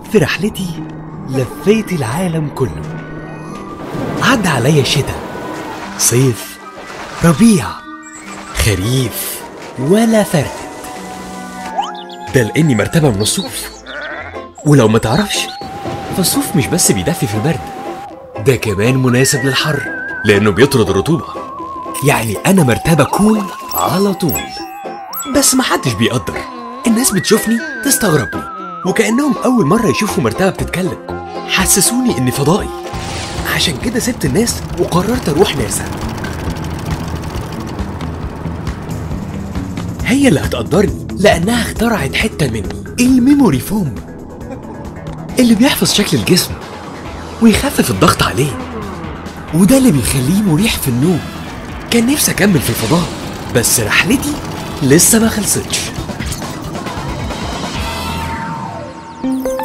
في رحلتي لفيت العالم كله عدى عليا شتاء صيف ربيع خريف ولا فرق ده لاني مرتبه من الصوف ولو ما تعرفش فالصوف مش بس بيدفي في البرد ده كمان مناسب للحر لانه بيطرد الرطوبه يعني انا مرتبه كول على طول بس محدش بيقدر الناس بتشوفني تستغربني وكانهم اول مره يشوفوا مرتبه بتتكلم حسسوني اني فضائي عشان كده سبت الناس وقررت اروح ناسا هي اللي هتقدرني لانها اخترعت حته مني الميموري فوم اللي بيحفظ شكل الجسم ويخفف الضغط عليه وده اللي بيخليه مريح في النوم كان نفسي اكمل في الفضاء بس رحلتي لسه ما خلصتش